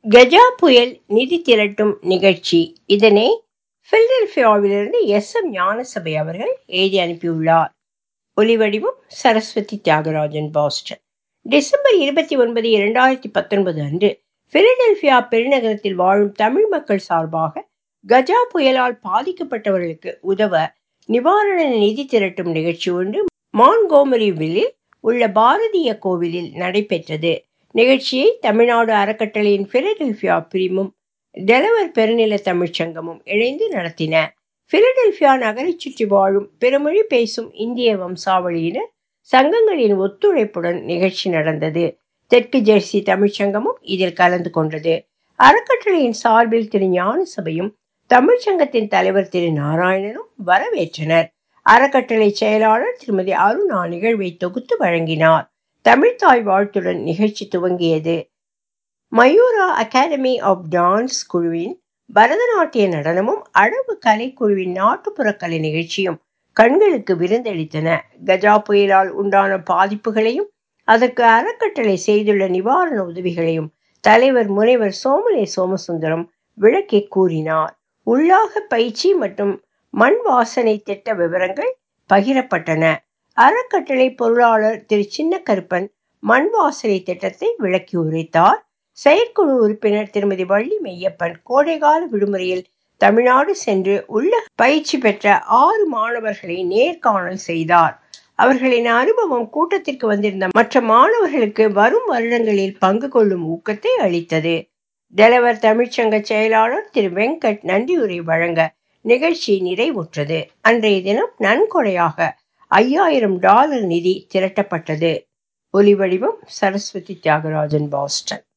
கஜா புயல் நிதி திரட்டும் நிகழ்ச்சி இதனை பிலடெல்பியாவிலிருந்து எஸ் எம் ஞானசபை அவர்கள் எழுதி அனுப்பியுள்ளார் ஒலிவடிவம் சரஸ்வதி தியாகராஜன் பாஸ்டன் டிசம்பர் இருபத்தி ஒன்பது இரண்டாயிரத்தி பத்தொன்பது அன்று பிலடெல்பியா பெருநகரத்தில் வாழும் தமிழ் மக்கள் சார்பாக கஜா புயலால் பாதிக்கப்பட்டவர்களுக்கு உதவ நிவாரண நிதி திரட்டும் நிகழ்ச்சி ஒன்று மான்கோமரிவில்லில் உள்ள பாரதிய கோவிலில் நடைபெற்றது நிகழ்ச்சியை தமிழ்நாடு அறக்கட்டளையின் பிலடெல்பியா பிரிமும் டெலவர் பெருநில தமிழ்ச்சங்கமும் இணைந்து நடத்தின பிலடெல்பியா நகரை சுற்றி வாழும் பிறமொழி பேசும் இந்திய வம்சாவளியினர் சங்கங்களின் ஒத்துழைப்புடன் நிகழ்ச்சி நடந்தது தெற்கு ஜெர்சி தமிழ்ச்சங்கமும் இதில் கலந்து கொண்டது அறக்கட்டளையின் சார்பில் திரு ஞானசபையும் தமிழ்ச்சங்கத்தின் தலைவர் திரு நாராயணனும் வரவேற்றனர் அறக்கட்டளை செயலாளர் திருமதி அருணா நிகழ்வை தொகுத்து வழங்கினார் தமிழ்தாய் வாழ்த்துடன் நிகழ்ச்சி துவங்கியது மயூரா அகாடமி ஆஃப் டான்ஸ் குழுவின் பரதநாட்டிய நடனமும் அழகு கலைக்குழுவின் நாட்டுப்புற கலை நிகழ்ச்சியும் கண்களுக்கு விருந்தளித்தன கஜா புயலால் உண்டான பாதிப்புகளையும் அதற்கு அறக்கட்டளை செய்துள்ள நிவாரண உதவிகளையும் தலைவர் முனைவர் சோமலே சோமசுந்தரம் விளக்கி கூறினார் உள்ளாக பயிற்சி மற்றும் மண் வாசனை திட்ட விவரங்கள் பகிரப்பட்டன அறக்கட்டளை பொருளாளர் திரு சின்ன கருப்பன் மண் வாசனை திட்டத்தை விளக்கி உரைத்தார் செயற்குழு உறுப்பினர் திருமதி வள்ளி மெய்யப்பன் கோடைகால விடுமுறையில் தமிழ்நாடு சென்று உள்ள பயிற்சி பெற்ற ஆறு மாணவர்களை நேர்காணல் செய்தார் அவர்களின் அனுபவம் கூட்டத்திற்கு வந்திருந்த மற்ற மாணவர்களுக்கு வரும் வருடங்களில் பங்கு கொள்ளும் ஊக்கத்தை அளித்தது டெலவர் தமிழ்ச்சங்க செயலாளர் திரு வெங்கட் நன்றியுரை வழங்க நிகழ்ச்சி நிறைவுற்றது அன்றைய தினம் நன்கொடையாக ஐயாயிரம் டாலர் நிதி திரட்டப்பட்டது ஒலிவடிவம் சரஸ்வதி தியாகராஜன் பாஸ்டன்